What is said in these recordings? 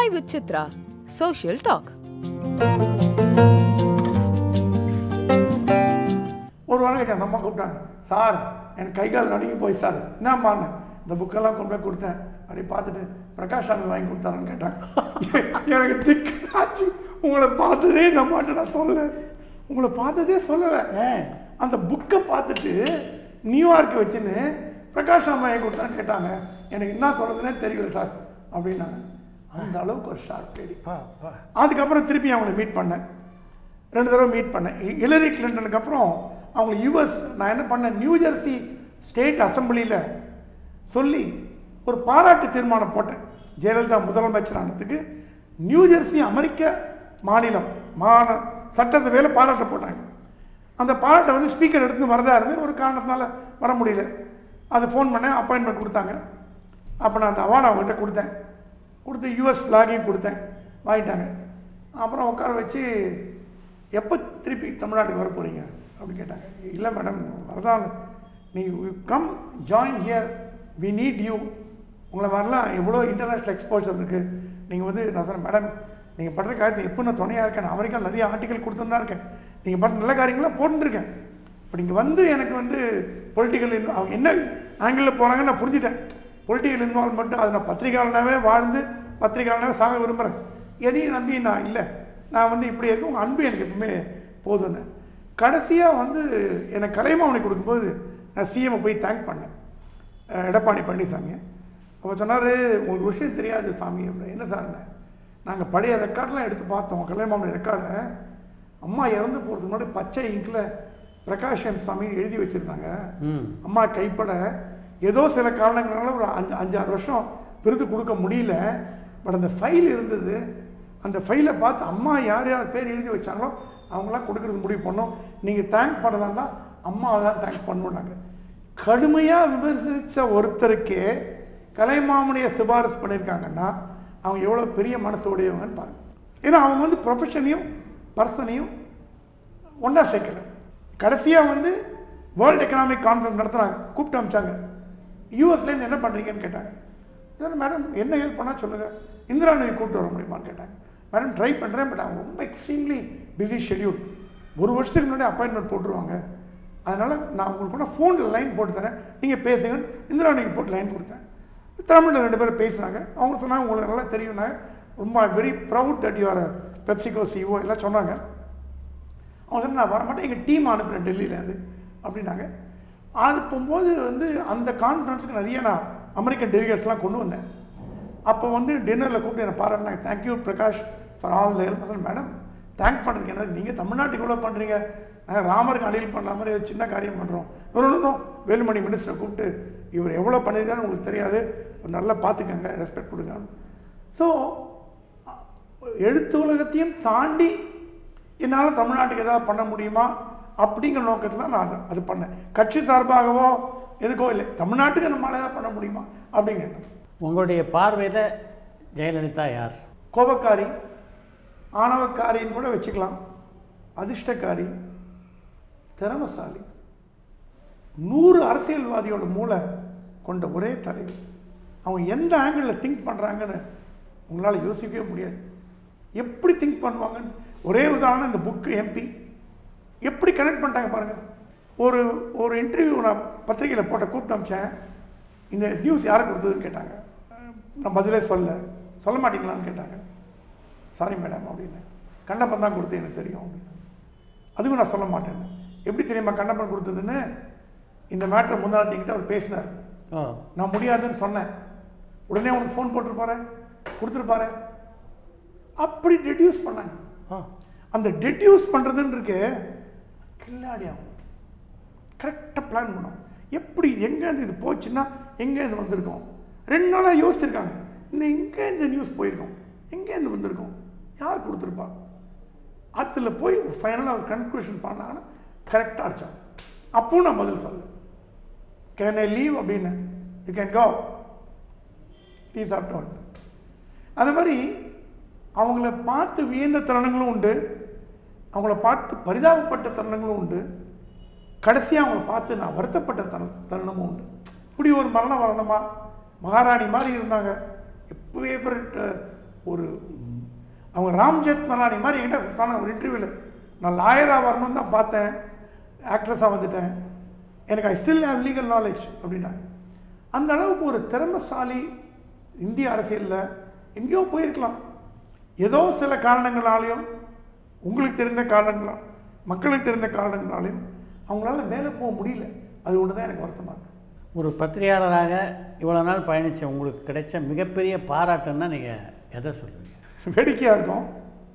Chai with Chitra, Social Talk. ஒரு வாரம் கழிச்சு அந்த அம்மா கூப்பிட்டாங்க சார் எனக்கு கை கால் நடுங்கி போய் சார் என்னம்மான்னு இந்த புக்கெல்லாம் கொண்டு போய் கொடுத்தேன் அப்படி பார்த்துட்டு பிரகாஷ் சாமி வாங்கி கொடுத்தாருன்னு கேட்டாங்க எனக்கு திக்கு ஆச்சு உங்களை பார்த்ததே இந்த மாட்டேன் நான் சொல்லலை உங்களை பார்த்ததே சொல்லலை அந்த புக்கை பார்த்துட்டு நியூயார்க் வச்சுன்னு பிரகாஷ் சாமி வாங்கி கொடுத்தான்னு கேட்டாங்க எனக்கு என்ன சொல்கிறதுனே தெரியல சார் அப்படின்னாங்க அந்த அளவுக்கு ஒரு ஷார்ப் லேடி பா பா அதுக்கப்புறம் திருப்பி அவங்களை மீட் பண்ணேன் ரெண்டு தடவை மீட் பண்ணேன் ஹி- ஹிலரி கிளின்டனுக்கு அப்புறம் அவங்க யூஎஸ் நான் என்ன பண்ணேன் நியூ ஜெர்சி ஸ்டேட் அசம்பிளியில் சொல்லி ஒரு பாராட்டு தீர்மானம் போட்டேன் ஜெயலலிதா முதலமைச்சர் ஆனதுக்கு நியூ ஜெர்சி அமெரிக்க மாநிலம் மாந சட்டசபையில் பாராட்டு போட்டாங்க அந்த பாராட்டை வந்து ஸ்பீக்கர் எடுத்து வரதா இருந்து ஒரு காரணத்தினால வர முடியல அது ஃபோன் பண்ணேன் அப்பாயின்மெண்ட் கொடுத்தாங்க அப்போ நான் அந்த அவார்டு அவங்ககிட்ட கொடுத்தேன் கொடுத்து யூஎஸ் ஃப்ளாகையும் கொடுத்தேன் வாங்கிட்டாங்க அப்புறம் உட்கார வச்சு எப்போ திருப்பி தமிழ்நாட்டுக்கு வர போகிறீங்க அப்படின்னு கேட்டாங்க இல்லை மேடம் வரதான் நீ come join here we need you உங்களை வரலாம் எவ்வளோ இன்டர்நேஷ்னல் எக்ஸ்போஜர் இருக்குது நீங்கள் வந்து நான் சொன்னேன் மேடம் நீங்கள் பண்ணுற காரியத்தை எப்போ நான் துணையாக இருக்கேன் நான் அமெரிக்கா நிறைய ஆர்டிக்கல் கொடுத்துன்னு தான் இருக்கேன் நீங்கள் பண்ணுற நல்ல காரியங்களாம் போட்டுருக்கேன் இப்போ நீங்கள் வந்து எனக்கு வந்து பொலிட்டிக்கல் அவங்க என்ன ஆங்கிளில் போகிறாங்கன்னு நான் புரிஞ்சுட்டேன் பொலிட்டிக்கல் இன்வால்மெண்ட்டு அது நான் பத்திரிகையாளனாவே வாழ்ந்து பத்திரிகையாளனாவே சாக விரும்புகிறேன் எதையும் நம்பி நான் இல்லை நான் வந்து இப்படி இருக்க உங்கள் அன்பு எனக்கு எப்பவுமே போதும் கடைசியாக வந்து எனக்கு கலைமாவனை கொடுக்கும்போது நான் சிஎம்மை போய் தேங்க் பண்ணேன் அஹ் எடப்பாடி பழனிசாமி அப்போ சொன்னார் உங்களுக்கு ஒரு விஷயம் தெரியாது சாமி அப்படி என்ன சார்னு நாங்கள் பழைய ரெக்கார்ட்லாம் எடுத்து பார்த்தோம் கலைமாமணி ரெக்கார்டை அம்மா இறந்து போகிறதுக்கு முன்னாடி பச்சை இங்கில் பிரகாஷம் சாமி எழுதி வச்சுருந்தாங்க அம்மா கைப்பட ஏதோ சில காரணங்களால ஒரு அஞ்சு அஞ்சாறு வருஷம் விருது கொடுக்க முடியல பட் அந்த ஃபைல் இருந்தது அந்த ஃபைலை பார்த்து அம்மா யார் யார் பேர் எழுதி வச்சாங்களோ அவங்களாம் கொடுக்கறது முடிவு பண்ணோம் நீங்கள் தேங்க் பண்ணதா இருந்தால் அம்மாவை தான் தேங்க் பண்ணுனாங்க கடுமையாக விமர்சித்த ஒருத்தருக்கே கலைமாமணியை சிபாரிசு பண்ணியிருக்காங்கன்னா அவங்க எவ்வளோ பெரிய மனசு உடையவங்கன்னு பாருங்க ஏன்னா அவங்க வந்து ப்ரொஃபஷனையும் பர்சனையும் ஒன்றா சேர்க்கல கடைசியாக வந்து வேர்ல்டு எக்கனாமிக் கான்ஃபரன்ஸ் நடத்துகிறாங்க கூப்பிட்டு அமிச்சாங்க யூஎஸ்லேருந்து என்ன பண்ணுறீங்கன்னு கேட்டாங்க சார் மேடம் என்ன ஹெல்ப் பண்ணால் சொல்லுங்கள் இந்திரா நோய் கூப்பிட்டு வர முடியுமான்னு கேட்டாங்க மேடம் ட்ரை பண்ணுறேன் பட் அவங்க ரொம்ப எக்ஸ்ட்ரீம்லி பிஸி ஷெடியூல் ஒரு வருஷத்துக்கு முன்னாடி அப்பாயின்மெண்ட் போட்டுருவாங்க அதனால் நான் உங்களுக்கு கூட ஃபோனில் லைன் போட்டு தரேன் நீங்கள் பேசுங்க இந்திரா நோய்க்கு போட்டு லைன் கொடுத்தேன் தமிழில் ரெண்டு பேரும் பேசுனாங்க அவங்க சொன்னாங்க உங்களுக்கு நல்லா தெரியும்னா ரொம்ப very proud that you're PepsiCo CEO எல்லாம் சொன்னாங்க அவங்க சொன்ன நான் வரமாட்டேன் எங்கள் டீம் அனுப்புகிறேன் டெல்லியிலேருந்து அப்படின்னாங்க அது போகும்போது வந்து அந்த கான்ஃபரன்ஸுக்கு நிறைய நான் அமெரிக்கன் டெலிகேட்ஸ்லாம் கொண்டு வந்தேன் அப்போ வந்து டின்னரில் கூப்பிட்டு என்னை பாராட்டினாங்க thank you Prakash for all the help madam thank பண்ணுறதுக்கு என்ன நீங்கள் தமிழ்நாட்டுக்கு எவ்வளோ பண்ணுறீங்க நாங்கள் ராமருக்கு அணில் பண்ண மாதிரி ஒரு சின்ன காரியம் பண்ணுறோம் இன்னொன்று வேலுமணி மினிஸ்டரை கூப்பிட்டு இவர் எவ்வளோ பண்ணியிருக்காருன்னு உங்களுக்கு தெரியாது ஒரு நல்லா பார்த்துக்கங்க ரெஸ்பெக்ட் கொடுங்க ஸோ எழுத்து உலகத்தையும் தாண்டி என்னால் தமிழ்நாட்டுக்கு ஏதாவது பண்ண முடியுமா அப்படிங்கிற நோக்கத்தில் நான் அதை அது பண்ணேன் கட்சி சார்பாகவோ எதுக்கோ இல்லை தமிழ்நாட்டுக்கு நம்மளால் ஏதாவது பண்ண முடியுமா அப்படிங்கிற எண்ணம். உங்களுடைய பார்வையில் ஜெயலலிதா யார் கோபக்காரி ஆணவக்காரின்னு கூட வச்சுக்கலாம் அதிர்ஷ்டக்காரி திறமசாலி நூறு அரசியல்வாதியோட மூளை கொண்ட ஒரே தலைவி அவங்க எந்த ஆங்கிளில் திங்க் பண்ணுறாங்கன்னு உங்களால் யோசிக்கவே முடியாது எப்படி திங்க் பண்ணுவாங்கன்னு ஒரே உதாரணம் இந்த புக்கு எம்பி எப்படி கனெக்ட் பண்ணிட்டாங்க பாருங்கள் ஒரு ஒரு இன்டர்வியூ நான் பத்திரிகையில் போட்ட கூப்பிட்டு அமிச்சேன் இந்த நியூஸ் யாரை கொடுத்ததுன்னு கேட்டாங்க நான் பதிலே சொல்ல சொல்ல மாட்டீங்களான்னு கேட்டாங்க சாரி மேடம் அப்படின்னு கண்ணப்பன் தான் கொடுத்து எனக்கு தெரியும் அப்படின்னு அதுவும் நான் சொல்ல மாட்டேன்னு எப்படி தெரியுமா கண்ணப்பன் கொடுத்ததுன்னு இந்த மேட்ரை முன்னாடி என்கிட்ட அவர் பேசினார் ஓ நான் முடியாதுன்னு சொன்னேன் உடனே உனக்கு ஃபோன் போட்டிருப்பாரு கொடுத்துருப்பாரு அப்படி டெடியூஸ் பண்ணாங்க ஓ அந்த டெடியூஸ் பண்ணுறதுன்னு இருக்கு கில்லாடி ஆகும் கரெக்டாக பிளான் பண்ணும் எப்படி எங்கேருந்து இது போச்சுன்னா எங்கேருந்து வந்திருக்கோம் ரெண்டு நாளாக யோசிச்சிருக்காங்க இந்த எங்கே இந்த நியூஸ் போயிருக்கோம் எங்கேருந்து வந்திருக்கோம் யார் கொடுத்துருப்பா அதில் போய் ஃபைனலாக ஒரு கன்க்ளூஷன் பண்ணாங்கன்னா கரெக்டாக அடிச்சான் அப்பவும் நான் பதில் சொல்ல கேன் ஐ லீவ் அப்படின்னு யூ கேன் கோ டீ சாப்பிட்டு வந்துட்டு அந்த மாதிரி அவங்கள பார்த்து வியந்த தருணங்களும் உண்டு அவங்கள பார்த்து பரிதாபப்பட்ட தருணங்களும் உண்டு கடைசியாக அவங்கள பார்த்து நான் வருத்தப்பட்ட தரு தருணமும் உண்டு இப்படி ஒரு மரண வரணுமா மகாராணி மாதிரி இருந்தாங்க எப்பவே ஒரு ம், அவங்க ராம்ஜெத் மலானி மாதிரி என்கிட்ட தானே ஒரு இன்டர்வியூவில் நான் லாயராக வரணும்னு தான் பார்த்தேன் ஆக்ட்ரஸாக வந்துட்டேன் எனக்கு I still have legal knowledge அப்படின்னாங்க அந்த அளவுக்கு ஒரு திறமசாலி இந்திய அரசியலில் எங்கேயோ போயிருக்கலாம் ஏதோ சில காரணங்களாலையும் உங்களுக்கு தெரிந்த காரணங்களா மக்களுக்கு தெரிந்த காரணங்களாலையும் அவங்களால மேலே போக முடியல அது ஒன்று தான் எனக்கு வருத்தமாக இருக்கு ஒரு பத்திரிகையாளராக இவ்வளோ நாள் பயணித்த உங்களுக்கு கிடைச்ச மிகப்பெரிய பாராட்டுன்னா நீங்கள் எதை சொல்லுவீங்க வேடிக்கையாக இருக்கும்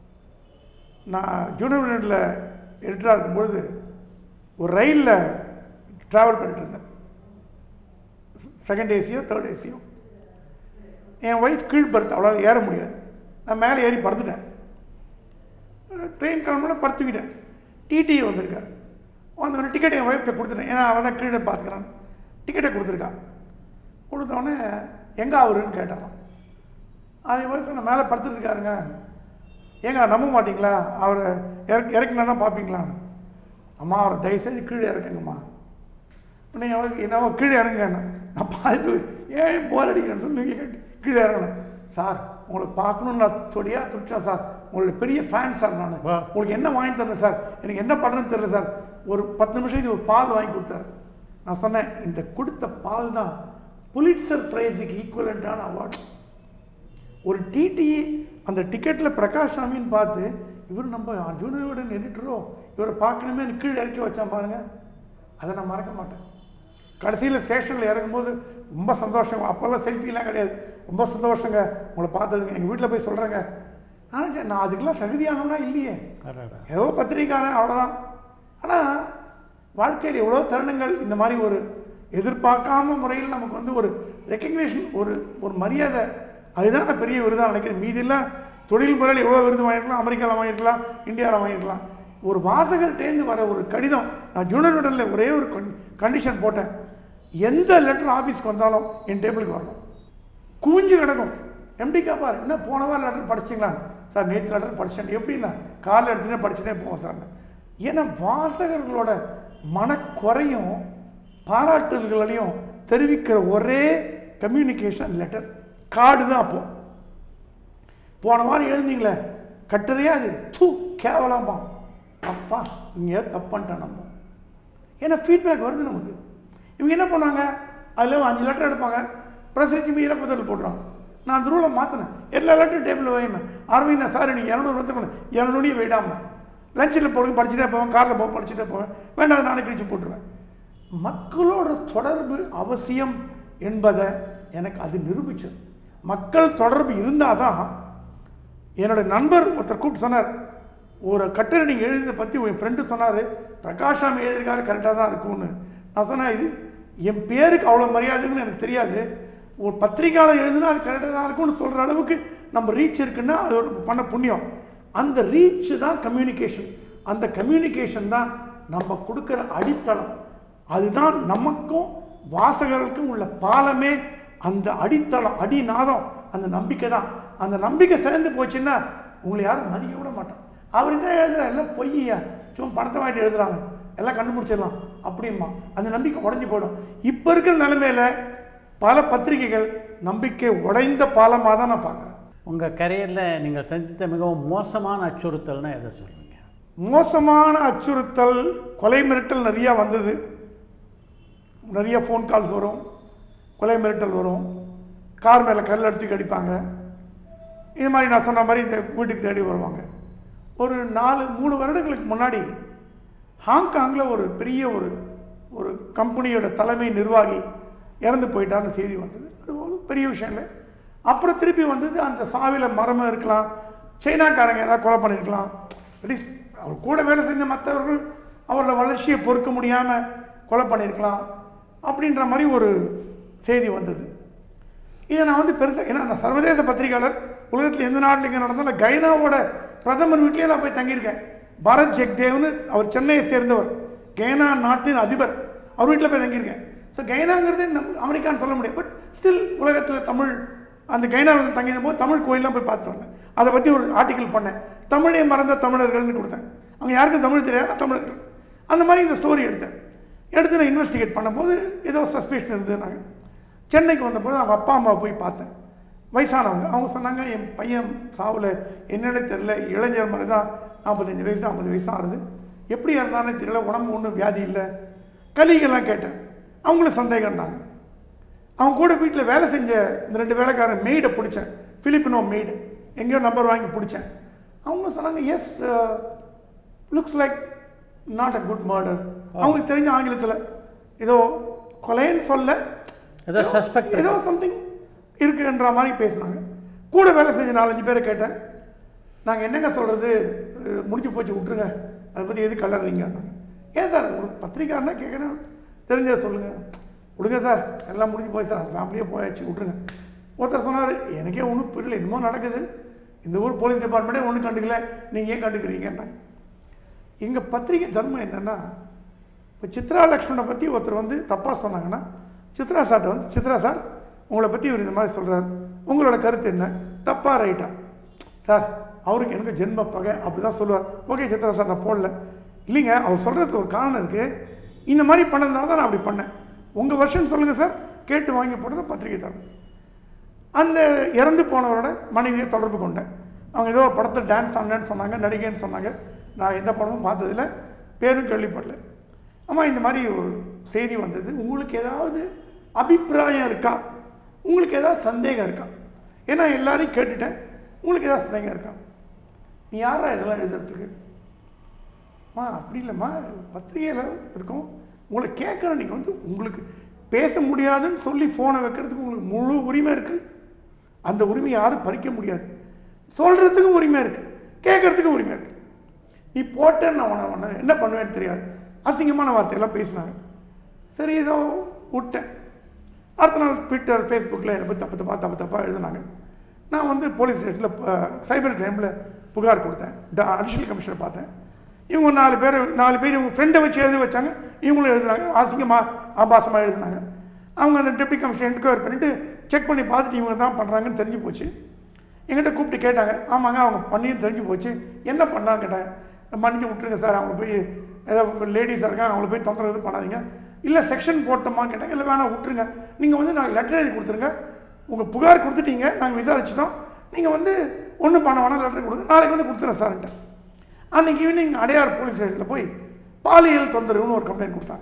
நான் ஜூனியர் யூனிட்டில் எடிட்டராக இருக்கும்பொழுது ஒரு ரயிலில் ட்ராவல் பண்ணிட்டு இருந்தேன் செகண்ட் ஏசியோ தேர்ட் ஏசியோ என் ஒய்ஃப் கீழ் படுத்து அவளால் ஏற முடியாது நான் மேலே ஏறி படுத்துட்டேன் ட்ரெயின் கிளம்புனா படுத்துக்கிட்டேன் டிடிஏ வந்திருக்காரு வந்தவொடனே டிக்கெட் என் ஒய்ஃப்ட்ட கொடுத்துட்டேன் ஏன்னா அவன் தான் கீழே பார்த்துக்கிறான் டிக்கெட்டை கொடுத்துருக்கா கொடுத்தவொடனே எங்கே அவருன்னு கேட்டாராம் அது ஒய்ஃப் நான் மேலே படுத்துட்டு இருக்காருங்க ஏங்க நம்ப மாட்டீங்களா அவரை இறக்கு இறக்குனா தான் பார்ப்பீங்களான்னு அம்மா அவரை தயவுசெய்து கீழே இறக்குங்கம்மா உடனே என் wife, என்னவோ கீழே இறங்குங்க நான் பார்த்து ஏன் போர் அடிக்கிறேன்னு சொல்லி நீங்கள் கேட்டு கீழே இறங்கணும் சார் உங்களை பார்க்கணுன்னு நான் தொடியாக துடிச்சேன் சார் உங்களுடைய பெரிய ஃபேன் சார் நான் வா. உங்களுக்கு என்ன வாங்கி தரேன் சார் எனக்கு என்ன பண்ணுறதுன்னு தெரியல சார் ஒரு பத்து நிமிஷம் ஒரு பால் வாங்கி கொடுத்தாரு நான் சொன்னேன் இந்த கொடுத்த பால் தான் புலிட்சர் ப்ரைஸுக்கு ஈக்குவலண்ட்டான அவார்டு ஒரு டிடிஇ அந்த டிக்கெட்டில் பிரகாஷ் சாமின்னு பார்த்து இவர் நம்ம ஜூனியர் எடிட்டரோ இவரை பார்க்கணுமே கீழே இறக்கி வச்சான் பாருங்க அதை நான் மறக்க மாட்டேன் கடைசியில் ஸ்டேஷனில் இறங்கும்போது ரொம்ப சந்தோஷம் அப்போல்லாம் செல்ஃபிலாம் கிடையாது ரொம்ப சந்தோஷங்க உங்களை பார்த்ததுங்க எங்கள் வீட்டில் போய் சொல்கிறேங்க நான் நினைச்சேன், நான் அதுக்கெல்லாம் தகுதியானவனா இல்லையே அடடா. ஏதோ பத்திரிக்காரன் அவ்வளோதான் ஆனால் வாழ்க்கையில் எவ்வளோ தருணங்கள் இந்த மாதிரி ஒரு எதிர்பார்க்காம முறையில் நமக்கு வந்து ஒரு ரெக்கக்னேஷன் ஒரு ஒரு மரியாதை அதுதான் நான் பெரிய விருதாக நினைக்கிறேன் மீதியெல்லாம் தொழில் முறையில் எவ்வளோ விருது வாங்கியிருக்கலாம் அமெரிக்காவில் வாங்கியிருக்கலாம் இந்தியாவில் வாங்கியிருக்கலாம் ஒரு வாசகர்கிட்டேருந்து வர ஒரு கடிதம் நான் ஜூனியர் உடலில் ஒரே ஒரு கண்டிஷன் போட்டேன் எந்த லெட்டர் ஆஃபீஸ்க்கு வந்தாலும் என் டேபிளுக்கு வரணும் குவிஞ்சு கிடக்கும் எம்டி கேப்பார் என்ன போன வாரம் லெட்டர் படிச்சிங்களான்னு சார் நேற்று லெட்டர் படித்தேன் எப்படின்னா காரில் எடுத்துகிட்டே படிச்சுட்டே போவோம் சார் ஏன்னா வாசகர்களோட மனக்குறையும் பாராட்டுதல்களையும் தெரிவிக்கிற ஒரே கம்யூனிகேஷன் லெட்டர் கார்டு தான் அப்போ போன வாரம் எழுந்தீங்களே கட்டுறையா அது தூ கேவலமா அப்பா இங்கே தப்பன்ட்டேன் நம்ம ஏன்னா ஃபீட்பேக் வருது நமக்கு இவங்க என்ன பண்ணாங்க அதில் அஞ்சு லெட்டர் எடுப்பாங்க ப்ரெஸ் வச்சு மீதில் புத்தகத்தில் போட்டுருவாங்க நான் அந்த ரூலை மாற்றினேன் எல்லா லெட்டரும் டேபிளில் வைமே அரவிந்தா சார் நீங்கள் இரநூறு வந்து இரநூறு விடாமல் லஞ்சில் போடுங்க படிச்சுட்டே போவேன் காரில் போக படிச்சுட்டே போவேன் வேண்டாம் நானே கிழிச்சு போட்டுருவேன் மக்களோட தொடர்பு அவசியம் என்பதை எனக்கு அது நிரூபிச்சது மக்கள் தொடர்பு இருந்தால் தான் என்னோட நண்பர் ஒருத்தர் கூப்பிட்டு சொன்னார் ஒரு கட்டுரை நீங்கள் எழுதியதை பற்றி என் ஃப்ரெண்டு சொன்னார் பிரகாஷாமி எழுதியிருக்காரு கரெக்டாக தான் இருக்கும்னு நான் சொன்னேன் இது என் பேருக்கு அவ்வளோ மரியாதைன்னு எனக்கு தெரியாது ஒரு பத்திரிக்கையாளர் எழுதுனா அது கரெக்டாக தான் இருக்கும்னு சொல்கிற அளவுக்கு நம்ம ரீச் இருக்குன்னா அது ஒரு பண்ண புண்ணியம் அந்த ரீச் தான் கம்யூனிகேஷன் அந்த கம்யூனிகேஷன் தான் நம்ம கொடுக்குற அடித்தளம் அதுதான் நமக்கும் வாசகர்களுக்கும் உள்ள பாலமே அந்த அடித்தளம் அடிநாதம் அந்த நம்பிக்கை தான் அந்த நம்பிக்கை சேர்ந்து போச்சுன்னா உங்களை யாரும் மதிக்க விட மாட்டான் அவர் என்ன எழுதுறா எல்லாம் பொய்யா சும்மா பணத்தை வாங்கிட்டு எழுதுறாங்க எல்லாம் கண்டுபிடிச்சிடலாம் அப்படிமா அந்த நம்பிக்கை உடஞ்சி போயிடும் இப்போ இருக்கிற நிலைமையில பல பத்திரிகைகள் நம்பிக்கை உடைந்த பாலமாக தான் நான் பார்க்குறேன் உங்கள் கரியரில் நீங்கள் சந்தித்த மிகவும் மோசமான அச்சுறுத்தல்னா எதை சொல்லுவீங்க மோசமான அச்சுறுத்தல் கொலை மிரட்டல் நிறையா வந்தது நிறைய ஃபோன் கால்ஸ் வரும் கொலை மிரட்டல் வரும் கார் மேலே கல் எடுத்து அடிப்பாங்க இது மாதிரி நான் சொன்ன மாதிரி இந்த வீட்டுக்கு தேடி வருவாங்க ஒரு நாலு மூணு வருடங்களுக்கு முன்னாடி ஹாங்காங்கில் ஒரு பெரிய ஒரு ஒரு கம்பெனியோட தலைமை நிர்வாகி இறந்து போயிட்டார்னு செய்தி வந்தது அது ஒரு பெரிய விஷயம் இல்லை அப்புறம் திருப்பி வந்தது அந்த சாவியில் மரமும் இருக்கலாம் சைனாக்காரங்க யாராவது கொலை பண்ணியிருக்கலாம் அட்லீஸ்ட் அவர் கூட வேலை செஞ்ச மற்றவர்கள் அவரோட வளர்ச்சியை பொறுக்க முடியாமல் கொலை பண்ணியிருக்கலாம் அப்படின்ற மாதிரி ஒரு செய்தி வந்தது இதை நான் வந்து பெருசாக ஏன்னா நான் சர்வதேச பத்திரிகையாளர் உலகத்தில் எந்த நாட்டில் இங்கே நடந்தாலும் கைனாவோட பிரதமர் வீட்லேயே நான் போய் தங்கியிருக்கேன் பரத் ஜெக்தேவ்னு அவர் சென்னையை சேர்ந்தவர் கைனா நாட்டின் அதிபர் அவர் வீட்டில் போய் தங்கியிருக்கேன் ஸோ கைனாங்கிறது நம்ம அமெரிக்கான்னு சொல்ல முடியாது பட் ஸ்டில் உலகத்தில் தமிழ் அந்த கைனாவில் தங்கியிருந்த போது தமிழ் கோயிலெலாம் போய் பார்த்துட்டு வந்தேன் அதை பற்றி ஒரு ஆர்டிக்கல் பண்ணேன் தமிழை மறந்த தமிழர்கள்னு கொடுத்தேன் அவங்க யாருக்கும் தமிழ் தெரியாது நான் தமிழர்கள் அந்த மாதிரி இந்த ஸ்டோரி எடுத்தேன் எடுத்து நான் இன்வெஸ்டிகேட் பண்ணும்போது ஏதோ சஸ்பெஷன் இருந்தது நாங்கள் சென்னைக்கு வந்தபோது அவங்க அப்பா அம்மாவை போய் பார்த்தேன் வயசானவங்க அவங்க சொன்னாங்க என் பையன் சாவில் என்னென்னு தெரில இளைஞர் மாதிரி தான் நாற்பத்தஞ்சு வயசு ஐம்பது வயசு ஆகுது எப்படி இருந்தாலும் தெரியல உடம்பு ஒன்றும் வியாதி இல்லை கலிகெல்லாம் கேட்டேன் அவங்களும் சந்தேகம்னாங்க அவங்க கூட வீட்டில் வேலை செஞ்ச இந்த ரெண்டு வேலைக்காரன் மெய்டை பிடிச்சேன் ஃபிலிப்பினோ மெய்டு எங்கேயோ நம்பர் வாங்கி பிடிச்சேன் அவங்க சொன்னாங்க yes looks like not a good murder அவங்களுக்கு தெரிஞ்ச ஆங்கிலத்தில் ஏதோ கொலைன்னு சொல்ல ஏதோ சஸ்பெக்ட் ஏதோ சம்திங் இருக்குன்ற மாதிரி பேசினாங்க கூட வேலை செஞ்ச நாலஞ்சு பேரை கேட்டேன் நாங்கள் என்னங்க சொல்கிறது முடிஞ்சு போச்சு விட்ருங்க அதை பற்றி எது கலர்றீங்கன்னாங்க ஏன் சார் ஒரு பத்திரிக்காரனா கேட்குறேன் தெரிஞ்சதை சொல்லுங்கள் விடுங்க சார் எல்லாம் முடிஞ்சு போய் சார் அந்த ஃபேமிலியே போயாச்சு விட்ருங்க ஒருத்தர் சொன்னார் எனக்கே ஒன்றும் புரியல என்னமோ நடக்குது இந்த ஊர் போலீஸ் டிபார்ட்மெண்ட்டே ஒன்றும் கண்டுக்கல நீங்கள் ஏன் கண்டுக்கிறீங்கன்னாங்க எங்கள் பத்திரிகை தர்மம் என்னென்னா இப்போ சித்ரா லக்ஷ்மணை பற்றி ஒருத்தர் வந்து தப்பாக சொன்னாங்கன்னா சித்ரா சார்ட்ட வந்து சித்ரா சார் உங்களை பற்றி இவர் இந்த மாதிரி சொல்கிறார் உங்களோட கருத்து என்ன தப்பா ரைட்டா சார் அவருக்கு எனக்கு ஜென்ம பகை அப்படி தான் சொல்லுவார் ஓகே சித்ரா சார் நான் போடல இல்லைங்க அவர் சொல்கிறதுக்கு ஒரு காரணம் இருக்குது இந்த மாதிரி பண்ணதுனால தான் நான் அப்படி பண்ணேன் உங்கள் வருஷன் சொல்லுங்கள் சார் கேட்டு வாங்கி போட்டது பத்திரிகை தரணும் அந்த இறந்து போனவரோட மனைவியை தொடர்பு கொண்டேன் அவங்க ஏதோ ஒரு படத்தில் டான்ஸ் ஆடினேன்னு சொன்னாங்க நடிகைன்னு சொன்னாங்க நான் எந்த படமும் பார்த்ததில்ல பேரும் கேள்விப்படல அம்மா இந்த மாதிரி ஒரு செய்தி வந்தது உங்களுக்கு ஏதாவது அபிப்பிராயம் இருக்கா உங்களுக்கு ஏதாவது சந்தேகம் இருக்கா ஏன்னா எல்லாரையும் கேட்டுட்டேன் உங்களுக்கு ஏதாவது சந்தேகம் இருக்கா நீ யாரா இதெல்லாம் எழுதுறதுக்கு அம்மா அப்படி இல்லைம்மா பத்திரிகையில் இருக்கும் உங்களை கேட்குறேன் நீங்கள் வந்து உங்களுக்கு பேச முடியாதுன்னு சொல்லி ஃபோனை வைக்கிறதுக்கு உங்களுக்கு முழு உரிமை இருக்குது அந்த உரிமை யாரும் பறிக்க முடியாது சொல்கிறதுக்கும் உரிமை இருக்குது கேட்குறதுக்கும் உரிமை இருக்குது நீ போட்டேன்னு நான் உன உன்னை என்ன பண்ணுவேன்னு தெரியாது அசிங்கமான வார்த்தையெல்லாம் பேசினாங்க சரி ஏதோ விட்டேன் அடுத்த நாள் ட்விட்டர் ஃபேஸ்புக்கில் என்னை பற்றி தப்பு தப்பாக தப்பு தப்பாக எழுதுனாங்க நான் வந்து போலீஸ் ஸ்டேஷனில் சைபர் கிரைமில் புகார் கொடுத்தேன் அடிஷனல் கமிஷனர் பார்த்தேன் இவங்க நாலு பேர் நாலு பேர் இவங்க ஃப்ரெண்டை வச்சு எழுதி வச்சாங்க இவங்களும் எழுதுனாங்க அசிங்கமாக ஆபாசமாக எழுதுனாங்க அவங்க அந்த டெப்டி கமிஷனர் என்கொயர் பண்ணிவிட்டு செக் பண்ணி பார்த்துட்டு இவங்க தான் பண்ணுறாங்கன்னு தெரிஞ்சு போச்சு எங்கிட்ட கூப்பிட்டு கேட்டாங்க ஆமாங்க அவங்க பண்ணியும் தெரிஞ்சு போச்சு என்ன பண்ணான்னு கேட்டாங்க மன்னிச்சு விட்டுருங்க சார் அவங்க போய் ஏதாவது லேடிஸாக இருக்காங்க அவங்கள போய் தொந்தரவு எதுவும் பண்ணாதீங்க இல்லை செக்ஷன் போட்டோமான்னு கேட்டாங்க இல்லை வேணாம் விட்டுருங்க நீங்கள் வந்து நாங்கள் லெட்டர் எழுதி கொடுத்துருங்க உங்கள் புகார் கொடுத்துட்டீங்க நாங்கள் விசாரிச்சிட்டோம் நீங்கள் வந்து ஒன்றும் பண்ண வேணாம் லெட்டர் கொடுங்க நாளைக்கு வந்து கொடுத்துறேன் சார்ன்ட்டு அன்றைக்கி ஈவினிங் அடையார் போலீஸ் ஸ்டேஷனில் போய் பாலியல் தொந்தரவுன்னு ஒரு கம்ப்ளைண்ட் கொடுத்தாங்க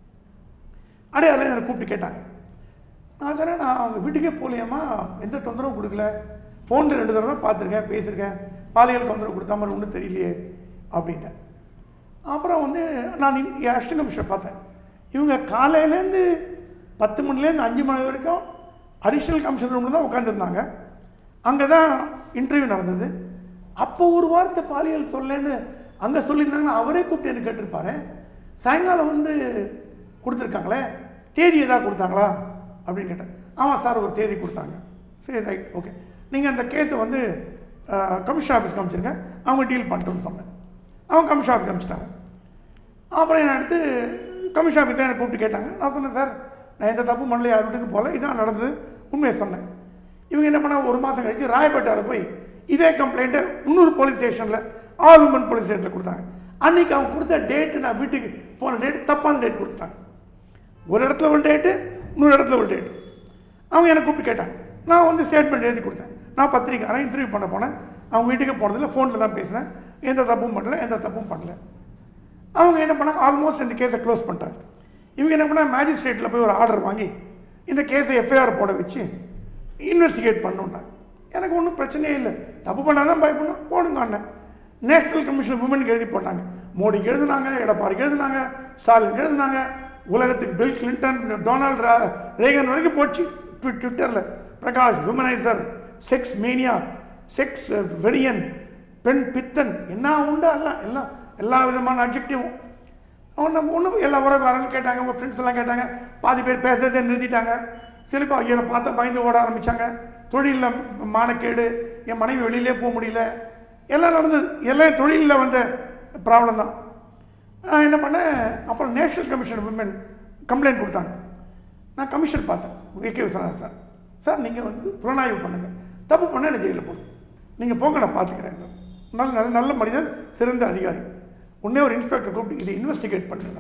அடையாரில் என்னை கூப்பிட்டு கேட்டாங்க நான் சொன்னேன் நான் அவங்க வீட்டுக்கே போகலையாம்மா எந்த தொந்தரவும் கொடுக்கல ஃபோனில் ரெண்டு தடவை தான் பார்த்துருக்கேன் பேசியிருக்கேன் பாலியல் தொந்தரவு கொடுத்தா மாதிரி ஒன்றும் தெரியலையே அப்படின்ட்டேன் அப்புறம் வந்து நான் அஷ்ட நிமிஷம் பார்த்தேன் இவங்க காலையிலேருந்து பத்து மணிலேருந்து அஞ்சு மணி வரைக்கும் அடிஷ்னல் கமிஷனர் ரூமில் தான் உட்காந்துருந்தாங்க அங்கே தான் இன்டர்வியூ நடந்தது அப்போ ஒரு வார்த்தை பாலியல் தொல்லைன்னு அங்கே சொல்லியிருந்தாங்கன்னா அவரே கூப்பிட்டு எனக்கு கேட்டிருப்பாரு சாயங்காலம் வந்து கொடுத்துருக்காங்களே தேதி எதாவது கொடுத்தாங்களா அப்படின்னு கேட்டேன் ஆமாம் சார் ஒரு தேதி கொடுத்தாங்க சரி ரைட் ஓகே நீங்கள் அந்த கேஸை வந்து கமிஷன் ஆஃபீஸ் காமிச்சிருங்க அவங்க டீல் பண்ணிட்டோன்னு சொன்னேன் அவங்க கமிஷன் ஆஃபீஸ் அனுப்பிச்சிட்டாங்க அப்புறம் என்ன அடுத்து கமிஷன் ஆஃபீஸ் தான் என்னை கூப்பிட்டு கேட்டாங்க நான் சொன்னேன் சார் நான் எந்த தப்பு பண்ணல யார் வீட்டுக்கு போகல இதான் நடந்தது உண்மையை சொன்னேன் இவங்க என்ன பண்ணாங்க ஒரு மாதம் கழிச்சு ராயப்பேட்டாவில் போய் இதே கம்ப்ளைண்ட்டை இன்னொரு போலீஸ் ஸ்டேஷனில் ஆல் உமன் போலீஸ் ஸ்டேஷனில் கொடுத்தாங்க அன்றைக்கி அவங்க கொடுத்த டேட்டு நான் வீட்டுக்கு போன டேட் தப்பான டேட் கொடுத்துட்டாங்க ஒரு இடத்துல ஒரு டேட்டு இன்னொரு இடத்துல ஒரு டேட்டு அவங்க என்னை கூப்பிட்டு கேட்டாங்க நான் வந்து ஸ்டேட்மெண்ட் எழுதி கொடுத்தேன் நான் பத்திரிக்காரன் இன்டர்வியூ பண்ண போனேன் அவங்க வீட்டுக்கு போனதில்ல ஃபோனில் தான் பேசினேன் எந்த தப்பும் பண்ணல எந்த தப்பும் பண்ணல அவங்க என்ன பண்ணாங்க ஆல்மோஸ்ட் இந்த கேஸை க்ளோஸ் பண்ணிட்டாங்க இவங்க என்ன பண்ணாங்க மேஜிஸ்ட்ரேட்டில் போய் ஒரு ஆர்டர் வாங்கி இந்த கேஸை எஃப்ஐஆர் போட வச்சு இன்வெஸ்டிகேட் பண்ணுன்னாங்க எனக்கு ஒன்றும் பிரச்சனையே இல்லை தப்பு பண்ணாதான் பயப்படணும் போடுங்க அண்ணன் நேஷனல் கமிஷன் உமனுக்கு எழுதி போட்டாங்க மோடிக்கு எழுதுனாங்க எடப்பாடிக்கு எழுதுனாங்க ஸ்டாலின் எழுதுனாங்க உலகத்துக்கு பில் கிளின்டன் டொனால்ட் ரா- ரேகன் வரைக்கும் போச்சு ட்வி- ட்விட்டரில் Prakash womaniser sex mania sex வெறியன் பெண் பித்தன் என்ன உண்டு எல்லாம் எல்லாம் எல்லா விதமான அப்ஜெக்டிவும் ஒன்று ஒன்றும் எல்லா உறவுக்காரங்களும் கேட்டாங்க உங்கள் ஃப்ரெண்ட்ஸ் எல்லாம் கேட்டாங்க பாதி பேர் பேசுறதே நிறுத்திட்டாங்க சிலப்பா ஐயனை பார்த்தா பயந்து ஓட ஆரம்பித்தாங்க தொழிலில் மானக்கேடு என் மனைவி வெளியிலே போக முடியல எல்லாம் நடந்தது எல்லாம் தொழிலில் வந்த ப்ராப்ளம் தான் நான் என்ன பண்ணேன் அப்புறம் நேஷனல் கமிஷன் விமன் கம்ப்ளைண்ட் கொடுத்தாங்க நான் கமிஷன் பார்த்தேன் ஏகே விஸ்வநாதன் சார் சார் நீங்கள் வந்து புலனாய்வு பண்ணுங்கள் தப்பு பண்ண என்ன ஜெயிலில் போடும் நீங்கள் போங்க நான் பார்த்துக்கிறேன் நல்ல நல்ல நல்ல மனிதர் சிறந்த அதிகாரி உடனே ஒரு இன்ஸ்பெக்டர் கூப்பிட்டு இதை இன்வெஸ்டிகேட் பண்ணுறார்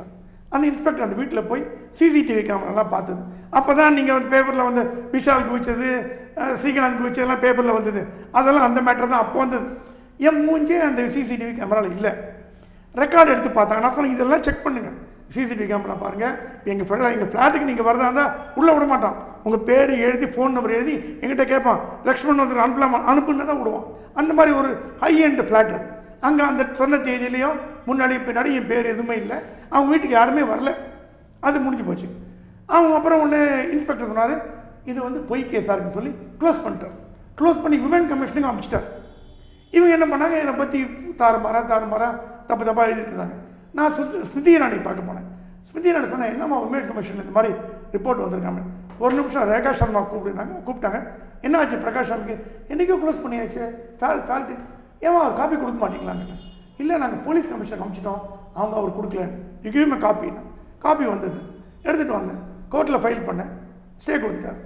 அந்த இன்ஸ்பெக்டர் அந்த வீட்டில் போய் சிசிடிவி கேமராலாம் பார்த்தது அப்போ தான் நீங்கள் வந்து பேப்பரில் வந்து விஷாலுக்கு வச்சது அஹ், ஸ்ரீகாந்த்க்கு வச்சதெல்லாம் பேப்பரில் வந்தது அதெல்லாம் அந்த மேட்டர் தான் அப்போ வந்தது என் மூஞ்சே அந்த சிசிடிவி கேமராவில் இல்லை ரெக்கார்டு எடுத்து பார்த்தாங்க நான் சொன்னேன் இதெல்லாம் செக் பண்ணுங்கள் சிசிடிவி கேமரா பாருங்கள் எங்கள் ஃப்ரெண்ட் எங்கள் ஃப்ளாட்டுக்கு நீங்கள் வரதா இருந்தால் உள்ளே விட மாட்டான் உங்கள் பேர் எழுதி ஃபோன் நம்பர் எழுதி எங்கிட்ட கேட்பான் லக்ஷ்மண் வந்து அனுப்பலாமா அனுப்புன்னு தான் விடுவான் அந்த மாதிரி ஒரு ஹை எண்ட் ஃப்ளாட் அது அங்கே அந்த சொன்ன தேதியிலையும் முன்னாடி பின்னாடி என் பேர் எதுவுமே இல்லை அவங்க வீட்டுக்கு யாருமே வரல அது முடிஞ்சு போச்சு அவங்க அப்புறம் ஒன்று இன்ஸ்பெக்டர் சொன்னார் இது வந்து பொய் கேஸாக இருக்குன்னு சொல்லி க்ளோஸ் பண்ணிட்டார் க்ளோஸ் பண்ணி விமன் கமிஷனுக்கு அனுப்பிச்சிட்டார் இவங்க என்ன பண்ணாங்க என்னை பற்றி தாறுமாறா தாறுமாறா தப்பு தப்பாக எழுதிட்டுருந்தாங்க நான் சுத் ஸ்மிருதி இராணி பார்க்க போனேன் ஸ்மிருதி இராணி சொன்னேன் என்னம்மா உமேட் கமிஷனில் இந்த மாதிரி ரிப்போர்ட் வந்திருக்காங்க ஒரு நிமிஷம் ரேகா சர்மா கூப்பிடுனாங்க கூப்பிட்டாங்க என்ன ஆச்சு பிரகாஷ் சாமிக்கு என்றைக்கோ க்ளோஸ் பண்ணியாச்சு ஃபேல் ஃபேல்ட்டு ஏமா அவர் காப்பி கொடுக்க மாட்டீங்களான்னு இல்லை நாங்கள் போலீஸ் கமிஷனர் அனுப்பிச்சிட்டோம் அவங்க அவர் கொடுக்கலன்னு யூ காப்பி காப்பி வந்தது எடுத்துகிட்டு வந்தேன் கோர்ட்டில் ஃபைல் பண்ணேன் ஸ்டே கொடுத்துட்டார்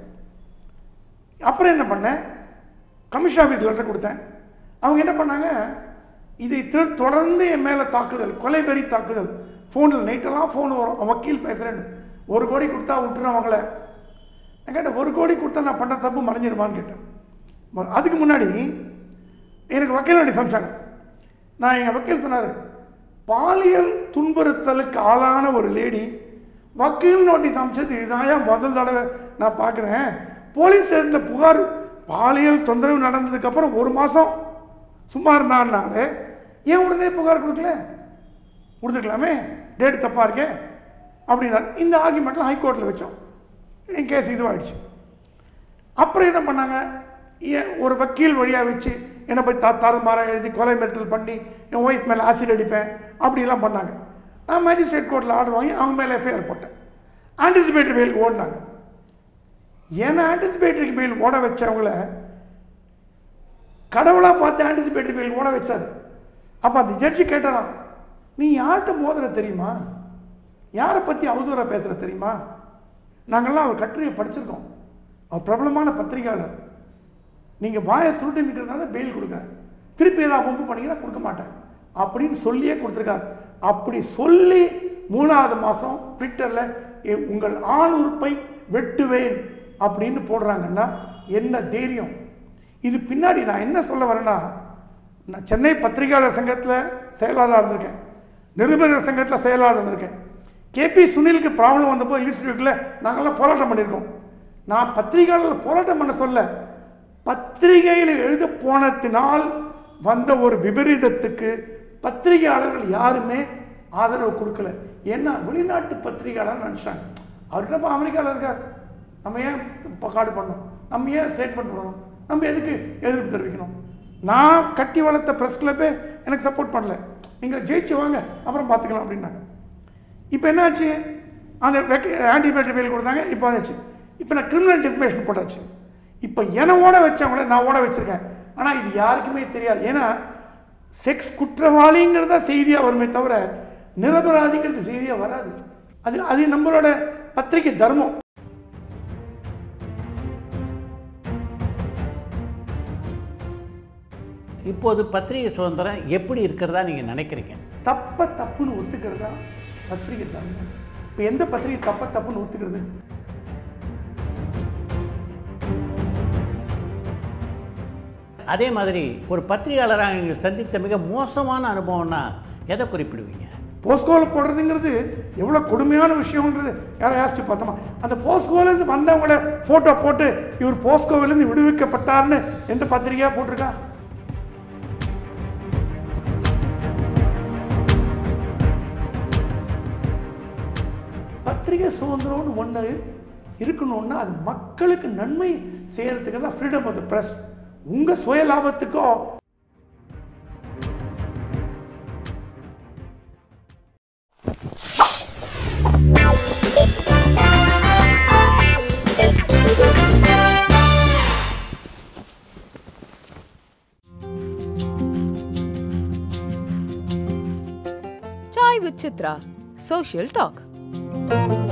அப்புறம் என்ன பண்ணேன் கமிஷன் ஆஃபீஸ் லெட்டர் கொடுத்தேன் அவங்க என்ன பண்ணாங்க இதை திரு- தொடர்ந்து என் மேலே தாக்குதல் கொலை வெறி தாக்குதல் ஃபோனில் நைட்டெல்லாம் ஃபோன் வரும் அவன் வக்கீல் பேசுகிறேன்னு ஒரு கோடி கொடுத்தா விட்டுறேன் அவங்கள நான் கேட்டேன் ஒரு கோடி கொடுத்தா நான் பண்ண தப்பு மறைஞ்சிருமான்னு கேட்டேன் ம- அதுக்கு முன்னாடி எனக்கு வக்கீல் நோட்டீஸ் அமிச்சாங்க நான் எங்கள் வக்கீல் சொன்னார் பாலியல் துன்புறுத்தலுக்கு ஆளான ஒரு லேடி வக்கீல் நோட்டீஸ் அமிச்சது இதுதான் முதல் தடவை நான் பார்க்குறேன் போலீஸ் ஸ்டேஷனில் புகார் பாலியல் தொந்தரவு நடந்ததுக்கப்புறம் ஒரு மாதம் சும்மா இருந்தாங்கனாலே ஏன் உடனே புகார் கொடுக்கல கொடுத்துருக்கலாமே டேட் தப்பாக இருக்கேன் அப்படின்னா இந்த ஆர்குமெண்ட்டில் ஹைகோர்ட்டில் வச்சோம் என் கேஸ் இதுவாகிடுச்சு அப்புறம் என்ன பண்ணாங்க ஏன் ஒரு வக்கீல் வழியாக வச்சு என்னை போய் தா தாறுமாறாக எழுதி கொலை மிரட்டல் பண்ணி என் ஒய்ஃப் மேலே ஆசிட் அடிப்பேன் அப்படிலாம் பண்ணாங்க நான் மேஜிஸ்ட்ரேட் கோர்ட்டில் ஆர்டர் வாங்கி அவங்க மேலே எஃப்ஐஆர் போட்டேன் ஆன்டிசிபேட்டரி பெயில் ஓடினாங்க ஏன்னா ஆன்டிசிபேட்டரி பெயில் ஓட வச்சவங்கள கடவுளாக பார்த்து ஆன்டிசிபேட்டரி பெயில் ஓட வச்சாரு அப்போ அந்த ஜட்ஜி கேட்டாராம் நீ யார்கிட்ட மோதுற தெரியுமா யாரை பற்றி அவதூறாக பேசுகிற தெரியுமா நாங்கள்லாம் அவர் கட்டுரையை படிச்சிருக்கோம் அவர் பிரபலமான பத்திரிகையாளர் நீங்கள் வாயை சுருட்டி நிற்கிறதுனால பெயில் கொடுக்குறேன் திருப்பி ஏதாவது வம்பு பண்ணீங்கன்னா கொடுக்க மாட்டேன் அப்படின்னு சொல்லியே கொடுத்துருக்காரு அப்படி சொல்லி மூணாவது மாதம் ட்விட்டரில் உங்கள் ஆண் உறுப்பை வெட்டுவேன் அப்படின்னு போடுறாங்கன்னா என்ன தைரியம் இது பின்னாடி நான் என்ன சொல்ல வரேன்னா நான் சென்னை பத்திரிகையாளர் சங்கத்தில் செயலாளராக இருந்திருக்கேன் நிருபர் சங்கத்தில் செயலாளர் இருந்திருக்கேன் கேபி சுனிலுக்கு ப்ராப்ளம் வந்தப்போ இன்ஸ்டியூட்டில் நாங்கள்லாம் போராட்டம் பண்ணியிருக்கோம் நான் பத்திரிகையாளர் போராட்டம் பண்ண சொல்ல பத்திரிகையில் எழுத போனத்தினால் வந்த ஒரு விபரீதத்துக்கு பத்திரிகையாளர்கள் யாருமே ஆதரவு கொடுக்கல ஏன்னா வெளிநாட்டு பத்திரிகையாளர் நினச்சிட்டாங்க அவர்கிட்ட இப்போ அமெரிக்காவில் இருக்கார் நம்ம ஏன் இப்போ காடு பண்ணணும் நம்ம ஏன் ஸ்டேட்மெண்ட் பண்ணணும் நம்ம எதுக்கு எதிர்ப்பு தெரிவிக்கணும் நான் கட்டி வளர்த்த ப்ரெஸ் கிளப்பே எனக்கு சப்போர்ட் பண்ணல நீங்கள் ஜெயிச்சு வாங்க அப்புறம் பார்த்துக்கலாம் அப்படின்னாங்க இப்போ என்னாச்சு அந்த ஆன்டிபயோட்டிக் பெயில் கொடுத்தாங்க இப்போ ஆச்சு இப்போ நான் கிரிமினல் டிஃபமேஷன் போட்டாச்சு இப்போ என்னை ஓட வச்சவங்கள நான் ஓட வச்சுருக்கேன் ஆனால் இது யாருக்குமே தெரியாது ஏன்னா செக்ஸ் குற்றவாளிங்கிறதா செய்தியாக வருமே தவிர நிரபராதிங்கிறது செய்தியாக வராது அது அது நம்மளோட பத்திரிகை தர்மம் இப்போது பத்திரிகை சுதந்திரம் எப்படி இருக்கிறதா நீங்கள் நினைக்கிறீங்க தப்ப தப்புன்னு ஒத்துக்கிறது தான் பத்திரிகை தர்மம் இப்போ எந்த பத்திரிகை தப்ப தப்புன்னு ஒத்துக்கிறது அதே மாதிரி ஒரு பத்திரிகையாளராக நீங்கள் சந்தித்த மிக மோசமான அனுபவம்னா எதை குறிப்பிடுவீங்க போஸ்கோவில் போடுறதுங்கிறது எவ்வளோ கொடுமையான விஷயம்ன்றது யாரை யாசிச்சு பார்த்தோமா அந்த போஸ்கோவிலேருந்து வந்தவங்கள ஃபோட்டோ போட்டு இவர் போஸ்கோவிலேருந்து விடுவிக்கப்பட்டார்னு எந்த பத்திரிகையாக போட்டிருக்கா பத்திரிகை சுதந்திரம்னு ஒன்று இருக்கணும்னா அது மக்களுக்கு நன்மை செய்யறதுக்கு தான் ஃப்ரீடம் ஆஃப் த ப்ரெஸ் உங்கள் சுய லாபத்துக்கோ Chai with Chitra. Social talk.